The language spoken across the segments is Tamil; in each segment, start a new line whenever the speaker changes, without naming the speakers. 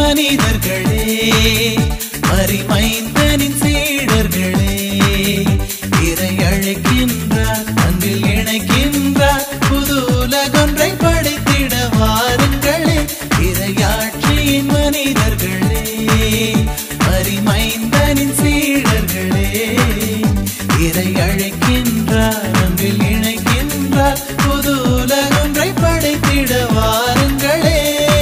மனிதர்களே மறிமைந்தனின் சீடர்களே இறை அழைக்கின்றார் அன்பில் இணைக்கின்றார் புது உலகொன்றை படைத்திட வாருங்களே இறையாட்சியின் மனிதர்களே மறிமைந்தனின் சீடர்களே இறை அழைக்கின்றார் அன்பில் இணைக்கின்றார் புது உலகொன்றை படைத்திட வாருங்களே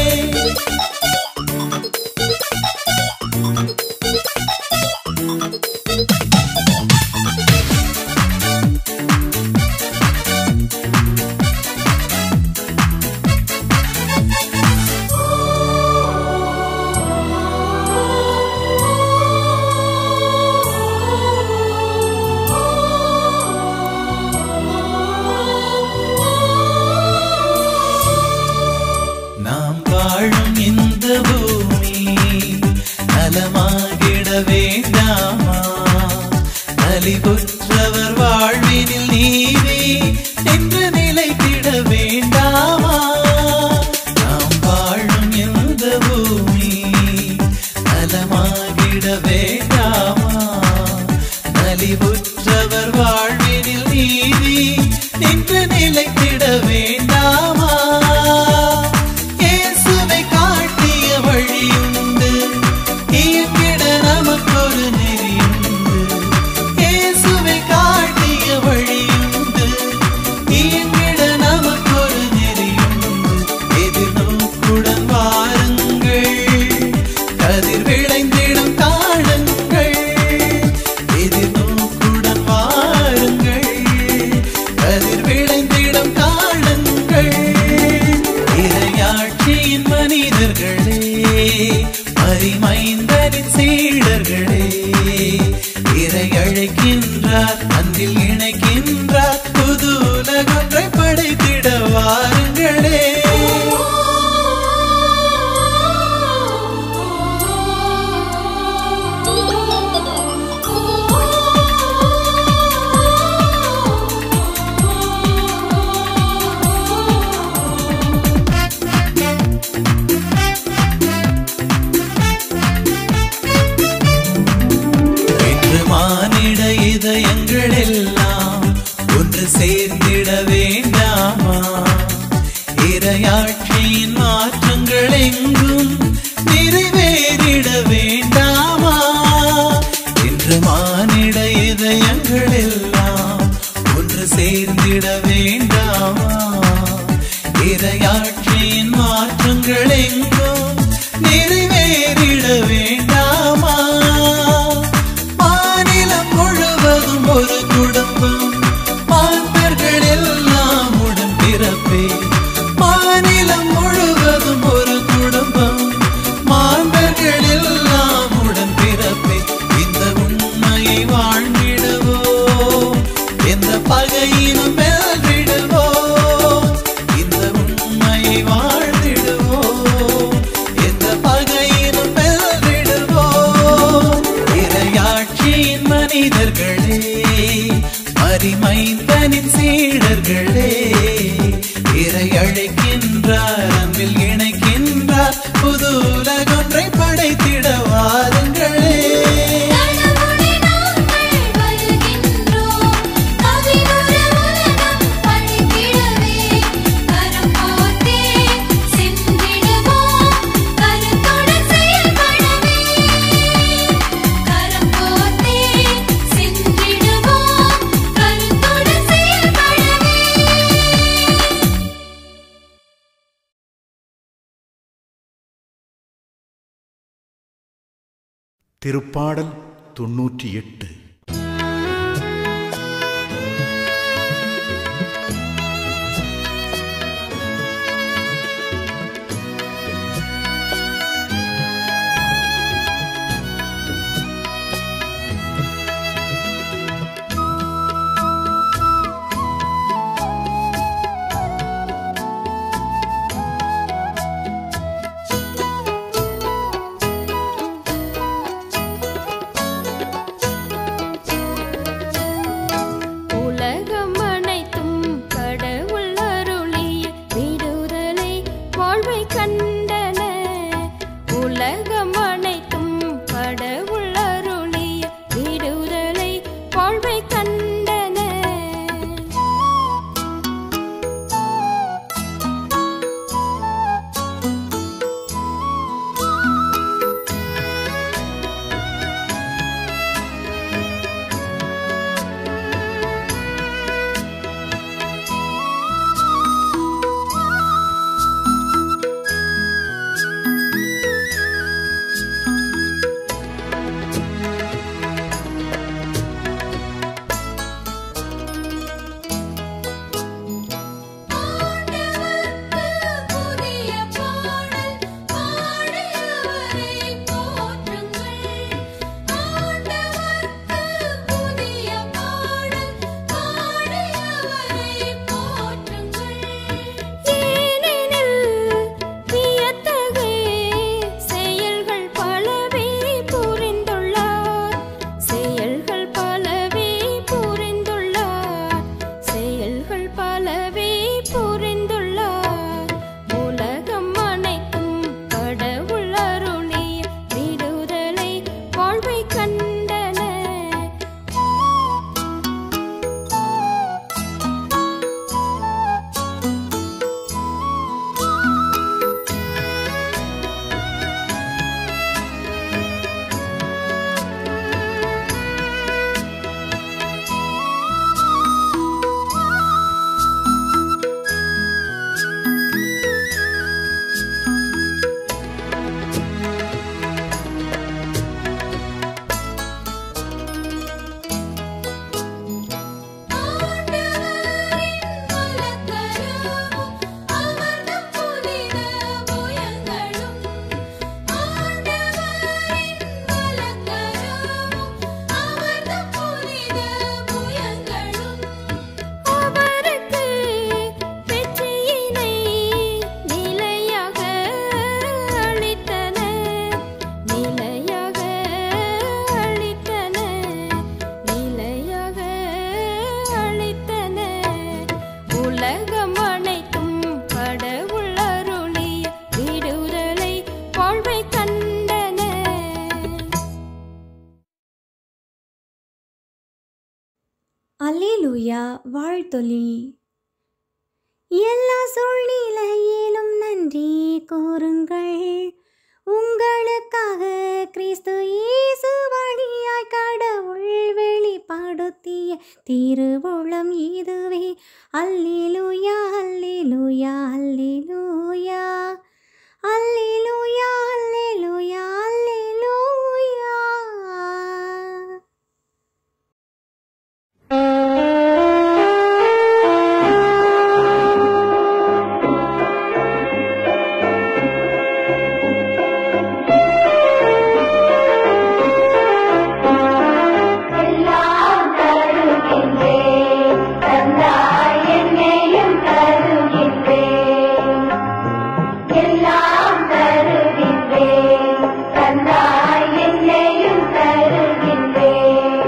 நாம் வாழும் இந்த பூமி நலமாகிட வேண்டாமா நலிபுற்றவர் வாழ்வினில் நீதி என்று நிலைத்திட வேண்டாமா நாம் வாழும் இந்த பூமி நலமாகிட வேண்டாமா நலிபுற்றவர் வாழ்வினில் நீதி நின்று நிலைத்திட வேண்டாமா இயேசுவை காட்டிய வழியுண்டு இயங்கிட நமக்கொரு நெறியுண்டு இயேசுவை காட்டிய வழியுண்டு இயங்கிட நமக்கொரு நெறியுண்டு எதிர்நோக்குடன் வாருங்கள் கதிர் விளைந்திடும் காணுங்கள் எதிர்நோக்குடன் வாருங்கள் கதிர் விளைந்திடும் காணுங்கள் இறையாட்சியின் மனிதர்களே மறிமைந்தனின் சீடர்களே இறை அழைக்கின்றார் அன்பில் இணைக்கின்றார் புது உலகொன்றை படைத்திட வாருங்களே இன்று மானிட இதயங்கள் எல்லாம் ஒன்று சேர்ந்திட வேண்டாமா இரையாட்சியின் மாற்றங்கள் எங்கும் நிறைவேறிட வேண்டாமா இன்று மானிட இதயங்கள் எல்லாம் ஒன்று சேர்ந்திட வேண்டாமா இரையாட்சியின் மாற்றங்கள் எங்கும் நிறைவேறிட வேண்டாமா மாநிலம் முழுவதும் ஒரு குடும்பம் மாந்தர்கள் எல்லாம் உடன் பிறப்பே மாநிலம் முழுவதும் ஒரு குடும்பம் மாந்தர்கள் எல்லாம் உடன் பிறப்பே இந்த உண்மையை வாழ்ந்திடுவோம் எந்த பகையினும் வெல்விடுவோம் இந்த உண்மையை வாழ்ந்திடுவோம் எந்த பகையினும் வெல்விடுவோம் இறையாட்சியின் மனிதர்களே மறிமைந்தனின் சீடர்களே இறை அழைக்கின்றார் அன்பில் இணைக்கின்றார் புது உலகொன்றை படைத்திட வாருங்களே
கடவுளே நாங்கள் வருகின்றோம் கவினுர உலகம் படைத்திடவே கரம் கோர்த்தே சென்றிடுவோம் கருத்துடன் செயல்படவே கரம் கோர்த்தே சென்றிடுவோம் கருத்துடன் செயல்படவே
திருப்பாடல் தொன்னூற்றி எட்டு
கரம்
அல்லேலூயா வாழ்த்தொலி எல்லா சூழ்நிலையிலும் நன்றி கூறுங்கள் உங்களுக்காக கிறிஸ்து இயேசு வழியாய் கடவுள் வெளிப்படுத்திய திருவுளம் இதுவே அல்லேலூயா அல்லேலூயா அல்லேலூயா அல்லேலூயா அல்லேலூயா அல்லேலூயா
எல்லாம் தருகின்றேன் தந்தாய் என்னையும் தருகின்றேன் எல்லாம் தருகின்றேன் தந்தாய் என்னையும் தருகின்றேன்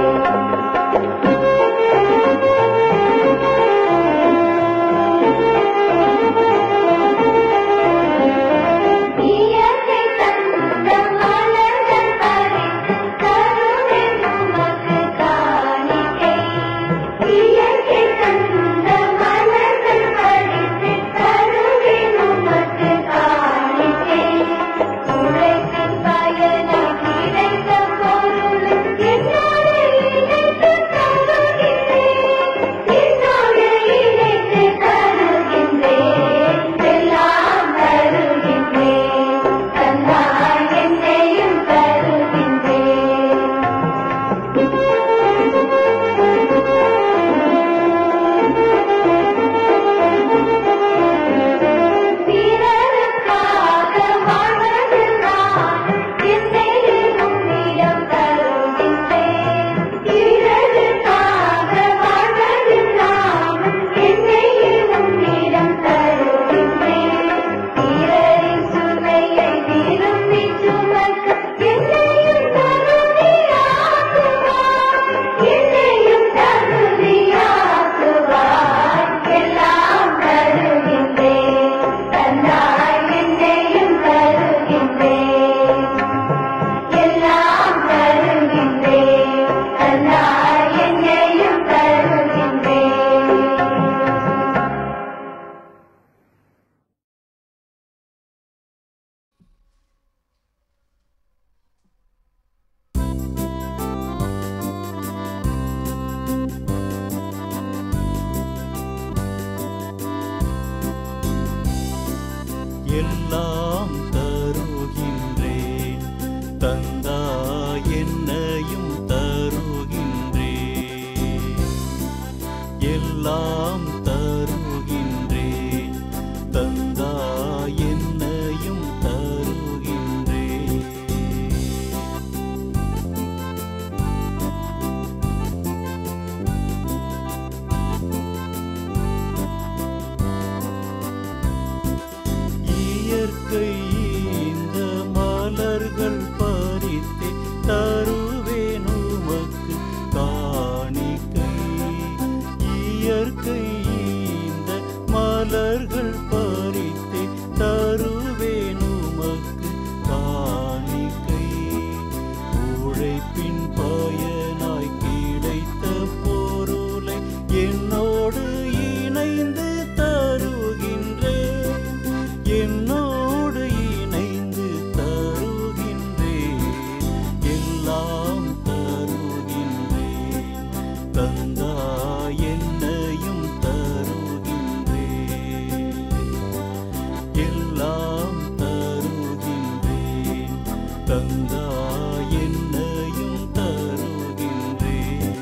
இயற்கை தந்த மலர்கள் பறித்து தருவேன் உமக்கு காணிக்கை இயற்கை தந்த மலர்கள் பறித்து தருவேன் உமக்கு காணிக்கை உழைப்பின் பயனை கிடைத்த பொருள் என்னோடு இணைத்து தருகின்றேன் என்னோடு இணைத்து தருகின்றேன் எல்லாம் தருகின்றேன் தந்தாய் என்னையும் தருகின்றேன் பிறருக்காக வாழ்வது நான் என்னை உம்மிடம் தருகின்றேன் பிறருக்காக வாழ்வது நான் என்னை உம்மிடம் தருகின்றேன் பிறரின் சுமையை விரும்பி சுமக்க என்னையும் தகுதியாக்குவார் என்னையும் தகுதியாக்குவார் எல்லாம் தருகின்றேன் தந்தாய் என்னையும் தருகின்றேன் எல்லாம் தருகின்றேன் தந்தாய் என்னையும் தருகின்றேன்
எல்லாம் தருகின்றேன் தந்தா என்னையும் தருகின்றேன் எல்லாம் தருகின்றேன் தந்தா என்னையும் தருகின்றேன் இயற்கை இந்த மலர்கள் பறித்தே தருவேன் உமக்கு காணிக்கை இயற்கை இந்த மலர்கள் பறித்தே தருவேன் உமக்கு காணிக்கை உழைப்பின் பயனாய் கிடைத்த பொருளை என்னோடு இணைந்து தருகின்றேன் என்னோடு இணைந்து தருகின்றேன் எல்லாம் தருகின்றேன் தந்தா என்னையும் தருகின்றேன் எல்லாம் தருகின்றேன் தந்தா என்னையும் தருகின்றேன்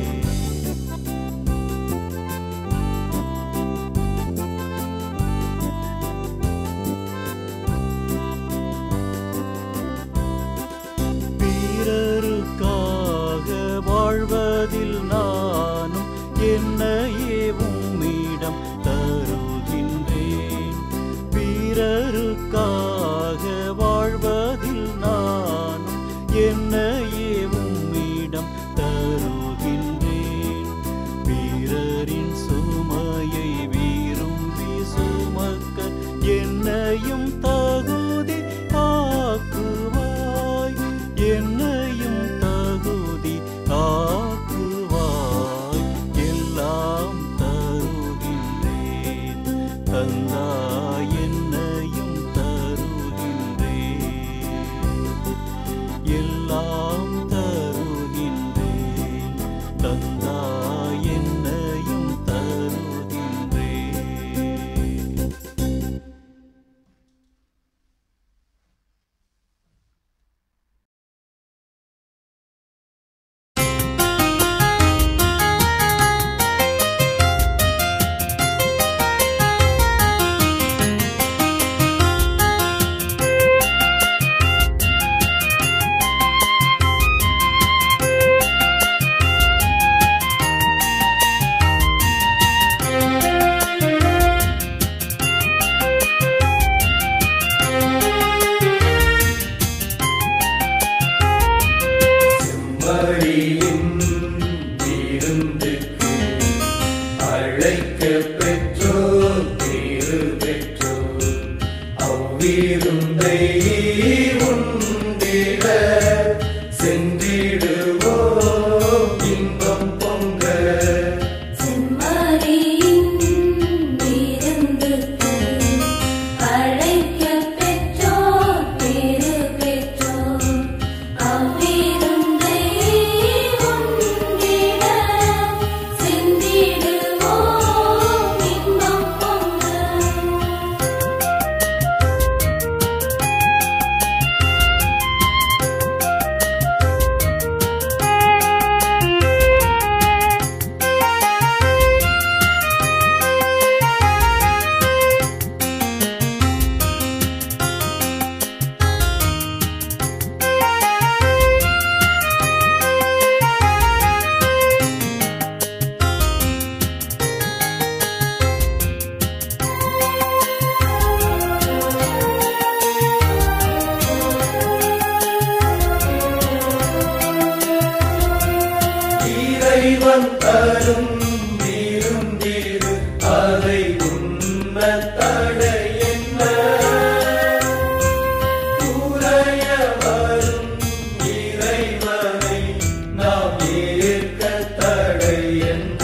பிறருக்காக வாழ்வதில் நானும் என்னையே உம்மிடம் தருகின்றேன் பிறருக்காக வாழ்வதில் நானும் என்னையே உம்மிடம் தருகின்றேன் பிறரின் சுமையை விரும்பி சுமக்க என்னையும் தகுதி ஆக்குவாய் என்னையும் தகுதி ஆக்குவாய் எல்லாம் தந்தாய் என்னையும் தருகின்றே எல்லாம் தருகின்றேன் தந்தாய் என்னையும் தருகின்றேன்
மரியின் விருந்துக்கு அழைக்க பெற்றோர் பேரு பெற்றோர் அவ்விருந்தை உண்டிட சென்றிடுவோம் இன்பம் பொங்க
செம்மறியின் விருந்துக்கு அழைக்கப் பெற்றோர் பேறு பெற்றோர் அவ்விருந்தை உண்டிட சென்றிடுவோம் இன்பம் பொங்க
இறைவன் தரும் விருந்திரு அதை உண்ண தடை என்ன உரைய வரும் இறைவனை நாம் ஏற்க தடை என்ன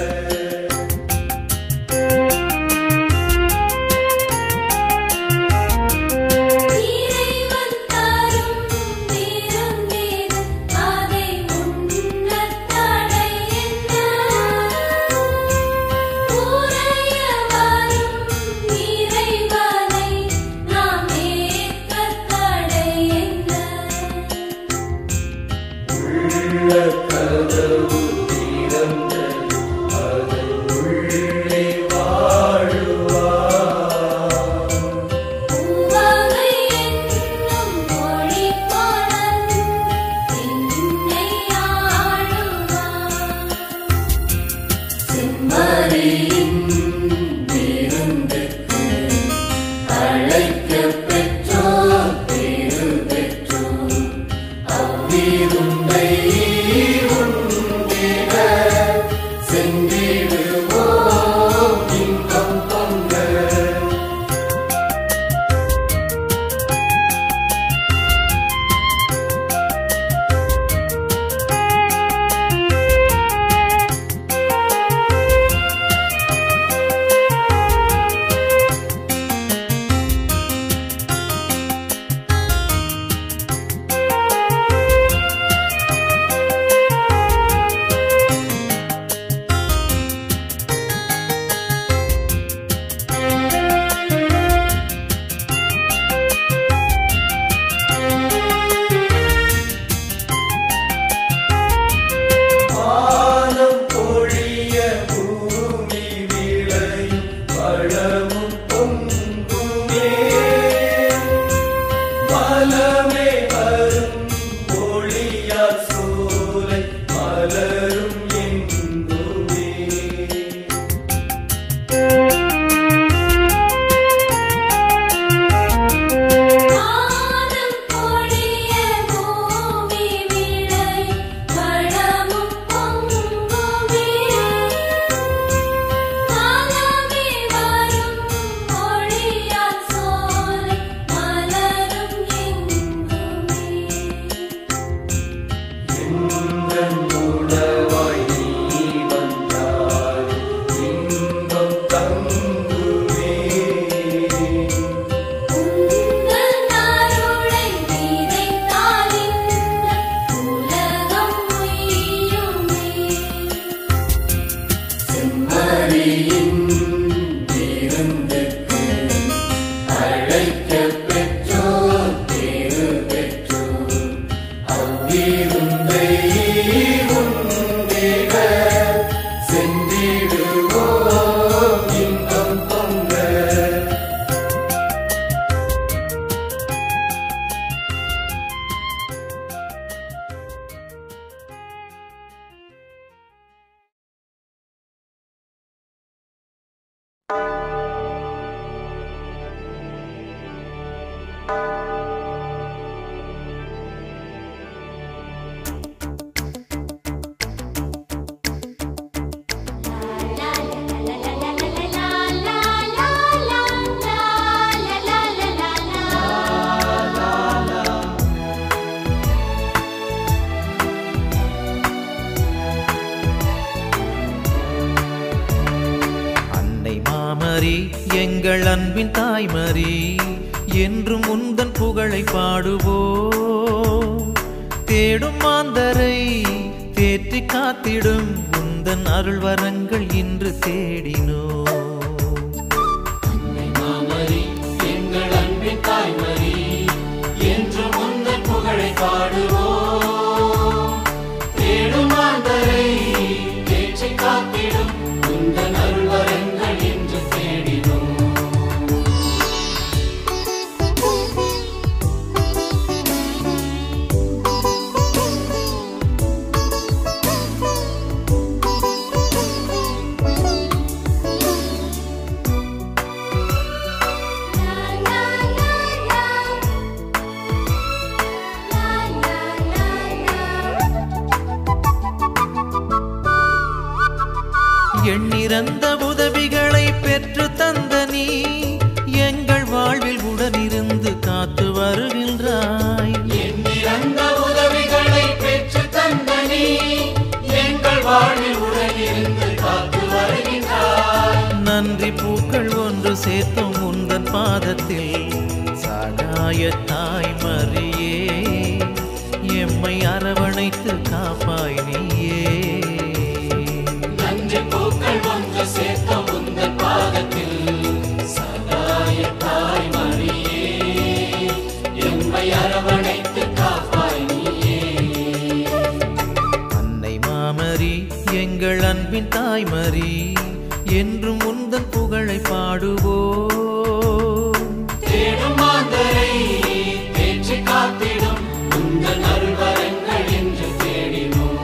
இறைவன் தரும் விருந்திரு அதை உண்ணத் தடை என்ன? உரைய வரும் இறைவனை நாம் ஏற்கத் தடை என்ன?
உள்ள கதவு திறந்தது அதன் உள்ளே வாழுவார்
உவகை என்னும் மொழிப்பாளன் என்னை ஆளுவான்.
செம்மறியின் விருந்துக்கு அழைக்க பெற்றோர் பேரு பெற்றோர் அவ்விருந்தை உண்டிட சென்றிடுவோம் இன்பம் பொங்க
செம்மறியின்
செம்மறியின் விருந்துக்கு அழைக்கப் பெற்றோர் பேறு பெற்றோர் அவ்விருந்தை உண்டிட சென்றிடுவோம் இன்பம் பொங்க
அன்னை மாமரி எங்கள் அன்பின் தாய்மரி என்றும் உந்தன் புகழை பாடுவோம் தேடும் மாந்தரை தேற்றி காத்திடும் உந்தன் அருள் வரங்கள் இன்று தேடினோம்
மாமரி எங்கள் அன்பின் தாய்மரி என்று முந்தன் புகழை பாடுவோம் தேடும் மாந்தரை தேற்றி காத்திடும் உந்தன் அருள்வரங்கள் என்று தேடினோம்
எண்ணிறந்த உதவிகளை பெற்று தந்த நீ எங்கள் வாழ்வில் உடனிருந்து காத்து வருகின்றாய்
எண்ணிறந்த உதவிகளை பெற்று தந்த நீ எங்கள் வாழ்வில் உடனிருந்து காத்து வருகின்றாய்
நன்றி பூக்கள் ஒன்று சேர்த்தோம் உந்தன் பாதத்தில் சகாய தாய் மரியே எம்மை அரவணைத்து காப்பாய் நீயே
நன்றி பூக்கள் ஒன்று சேர்த்த உந்தன் பாதத்தில் சகாய தாய் மரியே எம்மை அரவணைத்து காப்பாய் நீயே
அன்னை மாமரி எங்கள் அன்பின் தாய்மரி என்றும் உந்தன் புகழை பாடுவோம்
தேடும் மாந்தரை தேற்றி காத்திடும் உந்தன் அருள்வரங்கள் என்று தேடினோம்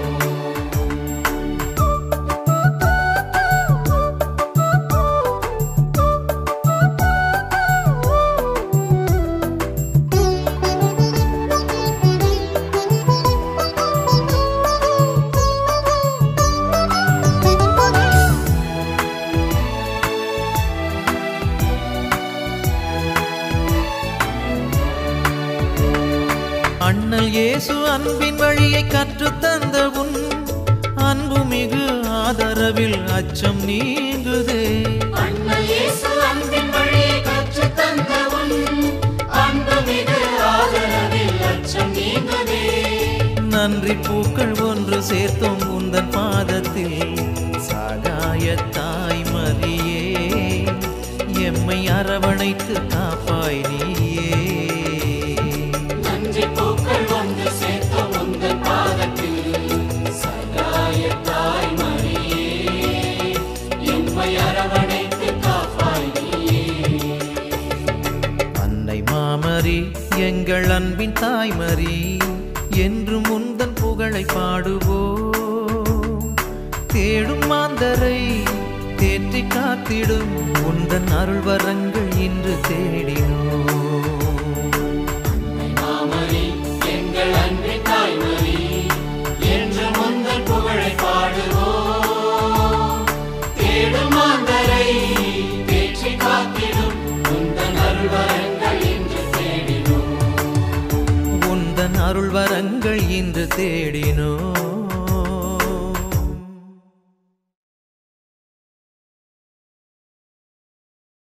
அண்ணல் இயேசு அன்பின் வழியை கற்றுத் தந்த உன் அன்பு மிகு ஆதரவில் அச்சம் நீங்குதே
அண்ணல் இயேசு அன்பின் வழியை கற்றுத் தந்த உன் அன்பு மிகு ஆதரவில் அச்சம் நீங்குதே
நன்றி பூக்கள் ஒன்று சேர்த்தோம் உந்தன் பாதத்தில் சகாய தாய் மரியே எம்மை அரவணைத்து காப்பாய் நீயே
நன்றி பூக்கள் ஒன்று சேர்த்த உந்தன் பாதத்தில் சகாய தாய் மரியே எம்மை அரவணைத்து காப்பாய் நீயே
அன்னை மாமரி எங்கள் அன்பின் தாய்மரி என்றும் உந்தன் புகழை பாடுவோம் தேடும் மாந்தரை தேற்றி காத்திடும் உந்தன் அருள் வரங்கள் இன்று தேடினோம்
மாமரி எங்கள் அன்பின் தாய்மரி என்று முந்தன் புகழை பாடுவோம் தேடும் மாந்தரை தேற்றி காத்திடும் உந்தன் அருள்வரங்கள் என்று தேடினோம்
உந்தன் அருள் வரங்கள் இன்று தேடினோம்